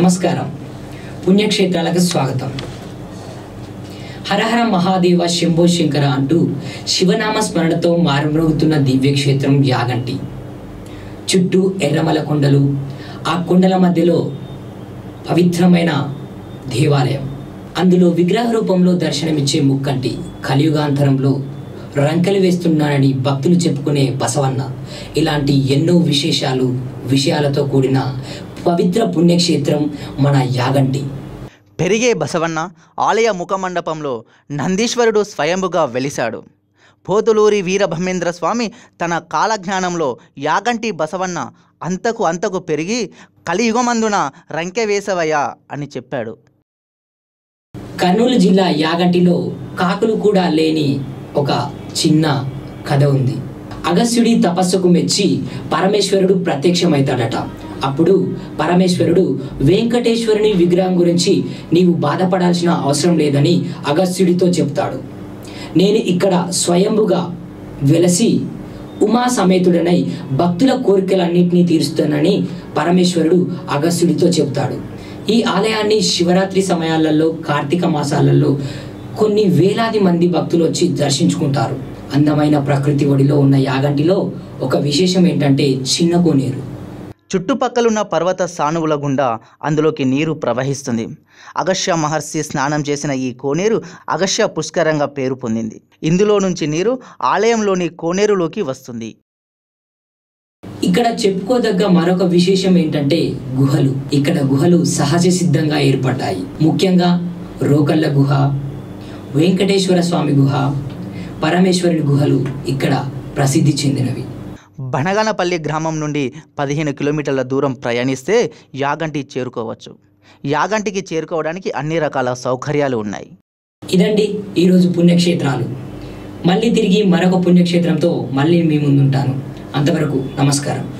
నమస్కారం పుణ్యక్షేత్రాలకు స్వాగతం హరహర మహాదేవ శంభో శంకర అంటూ శివనామ స్మరణతో మారుమ్రోగుతున్న దివ్యక్షేత్రం యాగంటి చుట్టూ ఎర్రమల కొండలు ఆ కొండల మధ్యలో పవిత్రమైన దేవాలయం అందులో విగ్రహ రూపంలో దర్శనమిచ్చే ముక్కంటి కలియుగాంతరంలో రంకెలు వేస్తున్నానని భక్తులు చెప్పుకునే బసవన్న ఇలాంటి ఎన్నో విశేషాలు విషయాలతో కూడిన పవిత్ర పుణ్యక్షేత్రం మన యాగంటి పెరిగే బసవన్న ఆలయ ముఖమండపంలో నందీశ్వరుడు స్వయంభుగా వెలిశాడు పోతులూరి వీరబ్రహ్మేంద్ర స్వామి తన కాలజ్ఞానంలో యాగంటి బసవన్న అంతకు అంతకు పెరిగి కలియుగమందున రంకె వేసవయ్యా అని చెప్పాడు కర్నూలు జిల్లా యాగంటిలో కాకులు కూడా లేని ఒక చిన్న కథ ఉంది అగస్త్యుడి తపస్సుకు మెచ్చి పరమేశ్వరుడు ప్రత్యక్షమవుతాడట అప్పుడు పరమేశ్వరుడు వెంకటేశ్వరుని విగ్రహం గురించి నీవు బాధపడాల్సిన అవసరం లేదని అగస్త్యుడితో చెప్తాడు నేను ఇక్కడ స్వయంభుగా వెలసి ఉమా సమేతుడనై భక్తుల కోరికలన్నింటినీ తీరుస్తానని పరమేశ్వరుడు అగస్త్యుడితో చెప్తాడు ఈ ఆలయాన్ని శివరాత్రి సమయాలలో కార్తీక మాసాలలో కొన్ని వేలాది మంది భక్తులు వచ్చి దర్శించుకుంటారు అందమైన ప్రకృతి ఒడిలో ఉన్న యాగంటిలో ఒక విశేషం ఏంటంటే చిన్న కోనేరు చుట్టుపక్కలున్న పర్వత సానువుల గుండా అందులోకి నీరు ప్రవహిస్తుంది అగస్య మహర్షి స్నానం చేసిన ఈ కోనేరు అగస్య పుష్కరంగా పేరు పొందింది ఇందులో నుంచి నీరు ఆలయంలోని కోనేరులోకి వస్తుంది ఇక్కడ చెప్పుకోదగ్గ మరొక విశేషం ఏంటంటే గుహలు ఇక్కడ గుహలు సహజ సిద్ధంగా ఏర్పడ్డాయి ముఖ్యంగా రోకళ్ళ గుహ వెంకటేశ్వర స్వామి గుహ పరమేశ్వరుని గుహలు ఇక్కడ ప్రసిద్ధి చెందినవి బనగనపల్లి గ్రామం నుండి పదిహేను కిలోమీటర్ల దూరం ప్రయాణిస్తే యాగంటి చేరుకోవచ్చు యాగంటికి చేరుకోవడానికి అన్ని రకాల సౌకర్యాలు ఉన్నాయి ఇదండి ఈరోజు పుణ్యక్షేత్రాలు మళ్ళీ తిరిగి మరొక పుణ్యక్షేత్రంతో మళ్ళీ మీ ముందుంటాను అంతవరకు నమస్కారం